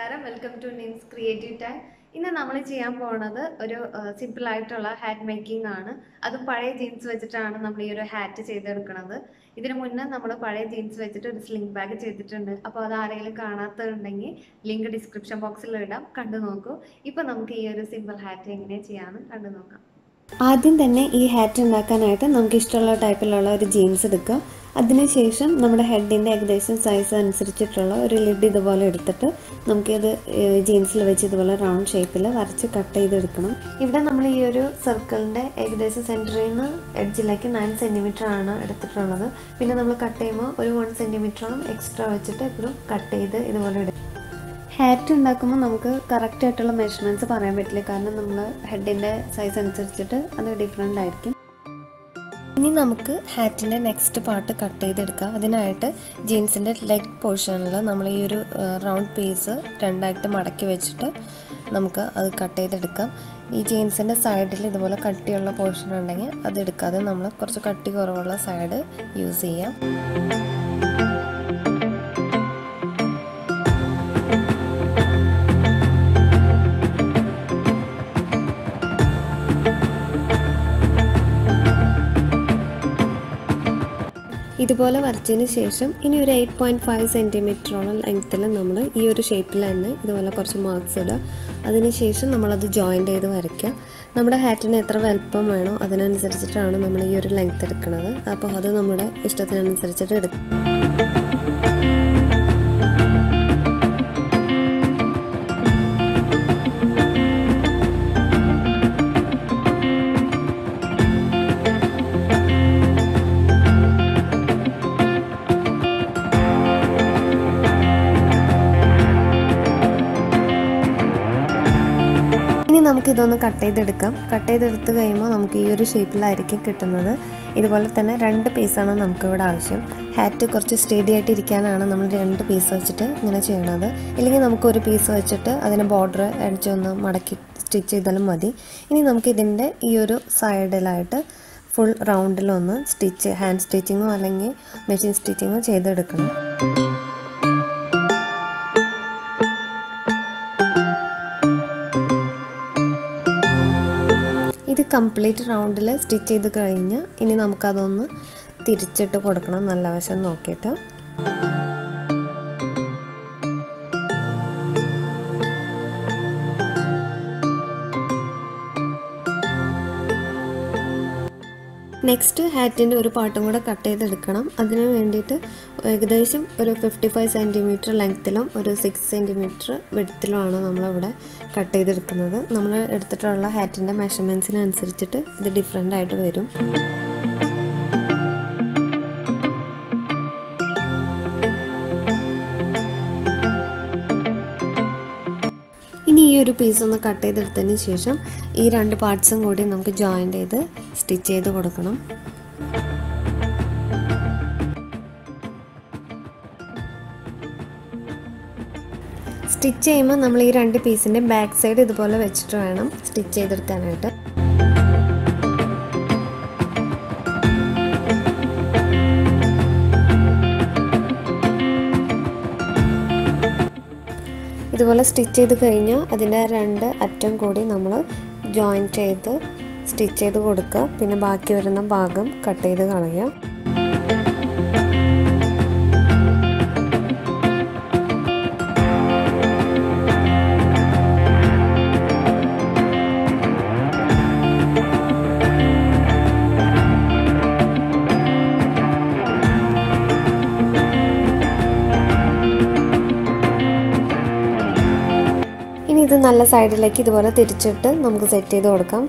നമസ്കാരം welcome to Nim's creative time ഇന്ന് നമ്മൾ ചെയ്യാൻ പോണത് ഒരു സിമ്പിൾ ആയിട്ടുള്ള ഹാറ്റ് മേക്കിംഗ് ആണ് അതും പഴയ ജീൻസ് വെച്ചിട്ടാണ് നമ്മൾ ഈ ഒരു ഹാറ്റ് ചെയ്തെടുക്കുന്നത് ഇതിനു മുന്നേ നമ്മൾ പഴയ ജീൻസ് വെച്ചിട്ട് ഒരു സ്ലിംഗ് ബാഗ് ചെയ്തിട്ടുണ്ട് അപ്പോൾ അത് ആരെങ്കിലും കാണാത്തതുണ്ടെങ്കിൽ ലിങ്ക് ഡിസ്ക്രിപ്ഷൻ ബോക്സിൽ ഇടാം കണ്ടു നോക്കൂ ഇപ്പൊ നമുക്ക് ഈ ഒരു സിമ്പിൾ ഹാറ്റ് എങ്ങനെ ചെയ്യാമെന്ന് കണ്ടു നോക്കാം ആദ്യം തന്നെ ഈ ഹാറ്റ് ഉണ്ടാക്കാനായിട്ട് നമുക്ക് ഇഷ്ടമുള്ള ടൈപ്പിലുള്ള ഒരു ജീൻസ് എടുക്കുക അതിനുശേഷം നമ്മുടെ ഹെഡിൻ്റെ ഏകദേശം സൈസ് അനുസരിച്ചിട്ടുള്ള ഒരു ലിഡ് ഇതുപോലെ എടുത്തിട്ട് നമുക്കിത് ജീൻസിൽ വെച്ച് ഇതുപോലെ റൗണ്ട് ഷേപ്പിൽ വരച്ച് കട്ട് ചെയ്തെടുക്കണം ഇവിടെ നമ്മൾ ഈ ഒരു സർക്കിളിൻ്റെ ഏകദേശം സെൻറ്ററിൽ നിന്ന് എഡ്ജിലേക്ക് നയൻ സെൻറ്റിമീറ്റർ ആണ് എടുത്തിട്ടുള്ളത് പിന്നെ നമ്മൾ കട്ട് ചെയ്യുമ്പോൾ ഒരു വൺ സെൻറ്റിമീറ്ററോളം എക്സ്ട്രാ വെച്ചിട്ട് എപ്പോഴും കട്ട് ചെയ്ത് ഇതുപോലെ എടുക്കും ഹാറ്റ് ഉണ്ടാക്കുമ്പോൾ നമുക്ക് കറക്റ്റ് ആയിട്ടുള്ള മെഷർമെൻറ്റ്സ് പറയാൻ പറ്റില്ല കാരണം നമ്മൾ ഹെഡിൻ്റെ സൈസ് അനുസരിച്ചിട്ട് അത് ഡിഫറെൻ്റ് ആയിരിക്കും ഇനി നമുക്ക് ഹാറ്റിൻ്റെ നെക്സ്റ്റ് പാർട്ട് കട്ട് ചെയ്തെടുക്കാം അതിനായിട്ട് ജീൻസിൻ്റെ ലെഗ് പോർഷനിൽ നമ്മൾ ഈ ഒരു റൗണ്ട് പീസ് രണ്ടായിട്ട് മടക്കി വെച്ചിട്ട് നമുക്ക് അത് കട്ട് ചെയ്തെടുക്കാം ഈ ജീൻസിൻ്റെ സൈഡിൽ ഇതുപോലെ കട്ടിയുള്ള പോർഷൻ ഉണ്ടെങ്കിൽ അത് എടുക്കാതെ നമ്മൾ കുറച്ച് കട്ടി കുറവുള്ള സൈഡ് യൂസ് ചെയ്യാം ഇതുപോലെ വരച്ചതിന് ശേഷം ഇനി ഒരു എയ്റ്റ് പോയിൻറ്റ് ഫൈവ് സെൻറ്റിമീറ്ററോളം ലെങ്ത്തിൽ നമ്മൾ ഈ ഒരു ഷേപ്പിൽ തന്നെ ഇതുപോലെ കുറച്ച് മാർക്സ് ഇടുക അതിനുശേഷം നമ്മളത് ജോയിൻ്റ് ചെയ്ത് വരയ്ക്കുക നമ്മുടെ ഹാറ്റിന് എത്ര വലുപ്പം വേണോ അതിനനുസരിച്ചിട്ടാണ് നമ്മൾ ഈ ഒരു ലെങ്ത് എടുക്കുന്നത് അപ്പോൾ അത് നമ്മുടെ ഇഷ്ടത്തിനനുസരിച്ചിട്ട് എടുക്കും ഇനി നമുക്ക് ഇതൊന്ന് കട്ട് ചെയ്തെടുക്കാം കട്ട് ചെയ്തെടുത്ത് കഴിയുമ്പോൾ നമുക്ക് ഈ ഒരു ഷേപ്പിലായിരിക്കും കിട്ടുന്നത് ഇതുപോലെ തന്നെ രണ്ട് പീസാണ് നമുക്ക് ഇവിടെ ആവശ്യം ഹാറ്റ് കുറച്ച് സ്റ്റഡി ആയിട്ട് ഇരിക്കാനാണ് നമ്മൾ രണ്ട് പീസ് വെച്ചിട്ട് ഇങ്ങനെ ചെയ്യണത് ഇല്ലെങ്കിൽ നമുക്ക് ഒരു പീസ് വെച്ചിട്ട് അതിന് ബോർഡർ അടിച്ചൊന്ന് മടക്കി സ്റ്റിച്ച് ചെയ്താലും മതി ഇനി നമുക്ക് ഇതിൻ്റെ ഈ ഒരു സൈഡിലായിട്ട് ഫുൾ റൗണ്ടിലൊന്ന് സ്റ്റിച്ച് ഹാൻഡ് സ്റ്റിച്ചിങ്ങോ അല്ലെങ്കിൽ മെഷീൻ സ്റ്റിച്ചിങ്ങോ ചെയ്തെടുക്കണം ഇത് കംപ്ലീറ്റ് റൗണ്ടിൽ സ്റ്റിച്ച് ചെയ്ത് കഴിഞ്ഞ് ഇനി നമുക്കതൊന്ന് തിരിച്ചിട്ട് കൊടുക്കണം നല്ല വശം നോക്കിയിട്ട് നെക്സ്റ്റ് ഹാറ്റിൻ്റെ ഒരു പാട്ടും കൂടെ കട്ട് ചെയ്തെടുക്കണം അതിന് വേണ്ടിയിട്ട് ഏകദേശം ഒരു ഫിഫ്റ്റി ഫൈവ് സെൻറ്റിമീറ്റർ ലെങ്ത്തിലും ഒരു സിക്സ് സെൻറ്റിമീറ്റർ വെടുത്തിലുമാണ് നമ്മളിവിടെ കട്ട് ചെയ്തെടുക്കുന്നത് നമ്മൾ എടുത്തിട്ടുള്ള ഹാറ്റിൻ്റെ മെഷർമെൻറ്റ്സിനനുസരിച്ചിട്ട് ഇത് ഡിഫറെൻ്റ് ആയിട്ട് വരും ഇനി ഈ ഒരു പീസ് ഒന്ന് കട്ട് ചെയ്തെടുത്തതിന് ശേഷം ഈ രണ്ട് പാർട്സും കൂടി നമുക്ക് ജോയിൻ ചെയ്ത് സ്റ്റിച്ച് ചെയ്ത് കൊടുക്കണം സ്റ്റിച്ച് ചെയ്യുമ്പോൾ നമ്മൾ ഈ രണ്ട് പീസിൻ്റെ ബാക്ക് സൈഡ് ഇതുപോലെ വെച്ചിട്ട് വേണം സ്റ്റിച്ച് ചെയ്തെടുക്കാനായിട്ട് ഇതുപോലെ സ്റ്റിച്ച് ചെയ്ത് കഴിഞ്ഞാൽ അതിൻ്റെ രണ്ട് അറ്റം കൂടി നമ്മൾ ജോയിൻ ചെയ്ത് സ്റ്റിച്ച് ചെയ്ത് കൊടുക്കുക പിന്നെ ബാക്കി വരുന്ന ഭാഗം കട്ട് ചെയ്ത് കളയുക ഇനി ഇത് നല്ല സൈഡിലേക്ക് ഇതുപോലെ തിരിച്ചിട്ട് നമുക്ക് സെറ്റ് ചെയ്ത് കൊടുക്കാം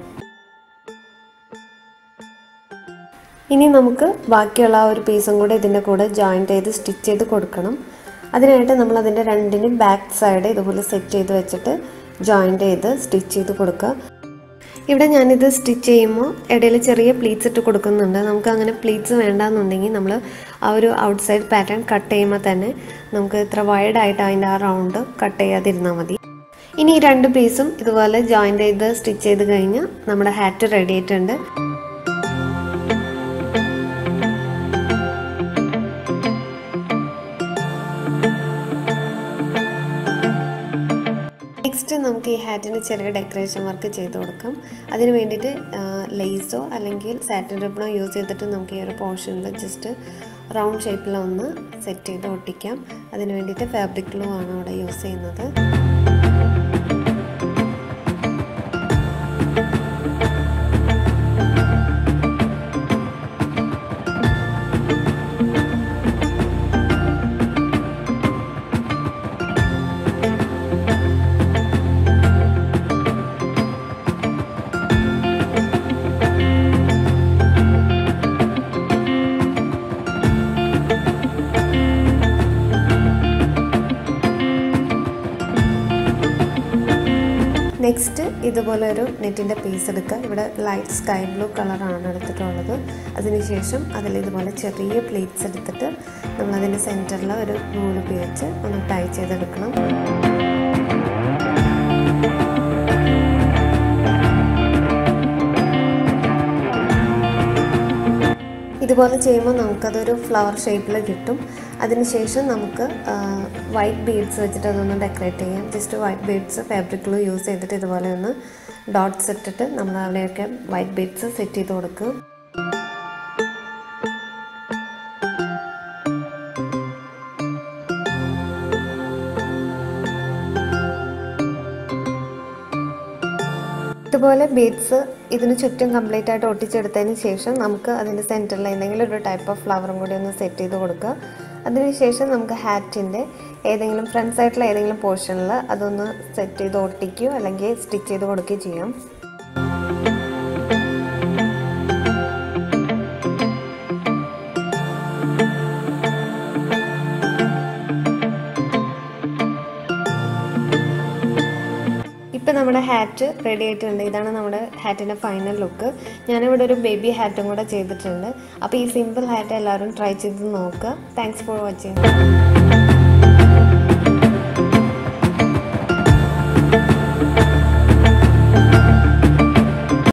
ഇനി നമുക്ക് ബാക്കിയുള്ള ആ ഒരു പീസും കൂടെ ഇതിൻ്റെ കൂടെ ജോയിൻ ചെയ്ത് സ്റ്റിച്ച് ചെയ്ത് കൊടുക്കണം അതിനായിട്ട് നമ്മൾ അതിൻ്റെ രണ്ടിനും ബാക്ക് സൈഡ് ഇതുപോലെ സെറ്റ് ചെയ്ത് വെച്ചിട്ട് ജോയിൻ ചെയ്ത് സ്റ്റിച്ച് ചെയ്ത് കൊടുക്കുക ഇവിടെ ഞാനിത് സ്റ്റിച്ച് ചെയ്യുമ്പോൾ ഇടയിൽ ചെറിയ പ്ലീറ്റ്സ് ഇട്ട് കൊടുക്കുന്നുണ്ട് നമുക്ക് അങ്ങനെ പ്ലീറ്റ്സ് വേണ്ടാന്നുണ്ടെങ്കിൽ നമ്മൾ ആ ഒരു ഔട്ട് സൈഡ് പാറ്റേൺ കട്ട് ചെയ്യുമ്പോൾ തന്നെ നമുക്ക് ഇത്ര വൈഡായിട്ട് അതിൻ്റെ ആ റൗണ്ട് കട്ട് ചെയ്യാതിരുന്നാൽ മതി ഇനി ഈ രണ്ട് പീസും ഇതുപോലെ ജോയിൻ ചെയ്ത് സ്റ്റിച്ച് ചെയ്ത് കഴിഞ്ഞാൽ നമ്മുടെ ഹാറ്റ് റെഡി ആയിട്ടുണ്ട് നെക്സ്റ്റ് നമുക്ക് ഈ ഹാറ്റിന് ചെറിയ ഡെക്കറേഷൻ വർക്ക് ചെയ്ത് കൊടുക്കാം അതിന് വേണ്ടിയിട്ട് ലേസോ അല്ലെങ്കിൽ സാറ്റിൻ റിബണോ യൂസ് ചെയ്തിട്ട് നമുക്ക് ഈ ഒരു പോർഷനിൽ ജസ്റ്റ് റൗണ്ട് ഷേപ്പിലൊന്ന് സെറ്റ് ചെയ്ത് ഒട്ടിക്കാം അതിന് വേണ്ടിയിട്ട് ഫാബ്രിക് ഗ്ലൂ ആണ് അവിടെ യൂസ് ചെയ്യുന്നത് നെക്സ്റ്റ് ഇതുപോലെ ഒരു നെറ്റിൻ്റെ പീസ് എടുക്കുക ഇവിടെ ലൈറ്റ് സ്കൈ ബ്ലൂ കളറാണ് എടുത്തിട്ടുള്ളത് അതിനുശേഷം അതിൽ ഇതുപോലെ ചെറിയ പ്ലേറ്റ്സ് എടുത്തിട്ട് നമ്മളതിൻ്റെ സെൻറ്ററിൽ ഒരു നൂല് ഉപയോഗിച്ച് ഒന്ന് ടൈ ചെയ്തെടുക്കണം ഇതുപോലെ ചെയ്യുമ്പോൾ നമുക്കതൊരു ഫ്ലവർ ഷേപ്പിൽ കിട്ടും അതിനുശേഷം നമുക്ക് വൈറ്റ് ബീഡ്സ് വെച്ചിട്ട് അതൊന്ന് ഡെക്കറേറ്റ് ചെയ്യാം ജസ്റ്റ് വൈറ്റ് ബീഡ്സ് ഫാബ്രിക്കിൽ യൂസ് ചെയ്തിട്ട് ഇതുപോലെ ഒന്ന് ഡോട്ട്സ് ഇട്ടിട്ട് നമ്മൾ അവിടെയൊക്കെ വൈറ്റ് ബീഡ്സ് സെറ്റ് ചെയ്ത് കൊടുക്കും ഇതുപോലെ ബീഡ്സ് ഇതിന് ചുറ്റും കംപ്ലീറ്റ് ആയിട്ട് ഒട്ടിച്ചെടുത്തതിന് ശേഷം നമുക്ക് അതിൻ്റെ സെൻറ്ററിൽ എന്തെങ്കിലും ഒരു ടൈപ്പ് ഓഫ് ഫ്ലവറും കൂടി ഒന്ന് സെറ്റ് ചെയ്ത് കൊടുക്കുക അതിനുശേഷം നമുക്ക് ഹാറ്റിൻ്റെ ഏതെങ്കിലും ഫ്രണ്ട് സൈഡിലെ ഏതെങ്കിലും പോർഷനിൽ അതൊന്ന് സെറ്റ് ചെയ്ത് ഒട്ടിക്കുകയോ അല്ലെങ്കിൽ സ്റ്റിച്ച് ചെയ്ത് കൊടുക്കുകയോ ചെയ്യാം ഇപ്പം നമ്മുടെ ഹാറ്റ് റെഡി ആയിട്ടുണ്ട് ഇതാണ് നമ്മുടെ ഹാറ്റിൻ്റെ ഫൈനൽ ലുക്ക് ഞാനിവിടെ ഒരു ബേബി ഹാറ്റും കൂടെ ചെയ്തിട്ടുണ്ട് അപ്പോൾ ഈ സിമ്പിൾ ഹാറ്റ് എല്ലാവരും ട്രൈ ചെയ്ത് നോക്കുക താങ്ക്സ് ഫോർ വാച്ചിങ്